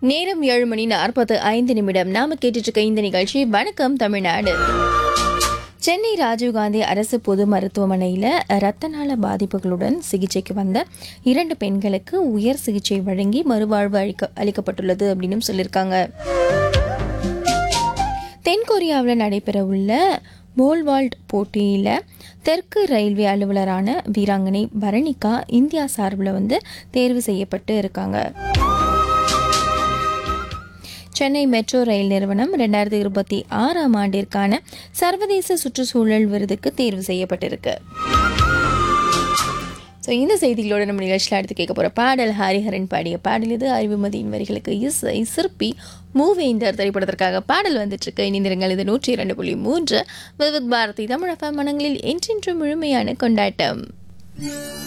நேரம் ஏழு மணி நாற்பத்து ஐந்து நிமிடம் நாம கேட்டுட்டு இருக்க இந்த நிகழ்ச்சி வணக்கம் தமிழ்நாடு சென்னை ராஜீவ்காந்தி அரசு பொது மருத்துவமனையில் இரத்த நாள பாதிப்புகளுடன் சிகிச்சைக்கு வந்த இரண்டு பெண்களுக்கு உயர் சிகிச்சை வழங்கி மறுவாழ்வு அளிக்க அளிக்கப்பட்டுள்ளது அப்படின்னு சொல்லியிருக்காங்க தென்கொரியாவில் நடைபெறவுள்ள போல்வால்ட் போட்டியில் தெற்கு ரயில்வே அலுவலரான வீராங்கனை பரணிகா இந்தியா சார்பில் வந்து தேர்வு செய்யப்பட்டு இருக்காங்க சென்னை மெட்ரோ ரயில் நிறுவனம் ரெண்டாயிரத்தி இருபத்தி ஆறாம் ஆண்டிற்கான சர்வதேச சுற்றுச்சூழல் விருதுக்கு தேர்வு செய்யப்பட்டிருக்கு ஸோ இந்த செய்திகளோட நம்ம நிகழ்ச்சியில் அடுத்து கேட்க போகிற பாடல் ஹரிஹரன் பாடிய பாடல் இது அறிவுமதியின் வரிகளுக்கு இசை சிற்பி மூவேந்தர் திரைப்படத்திற்காக பாடல் வந்துட்டு இருக்கு இணைந்திருங்கள் இது நூற்றி இரண்டு புள்ளி மூன்று விவித் பாரதி தமிழக மனங்களில் என்றென்றும் முழுமையான கொண்டாட்டம்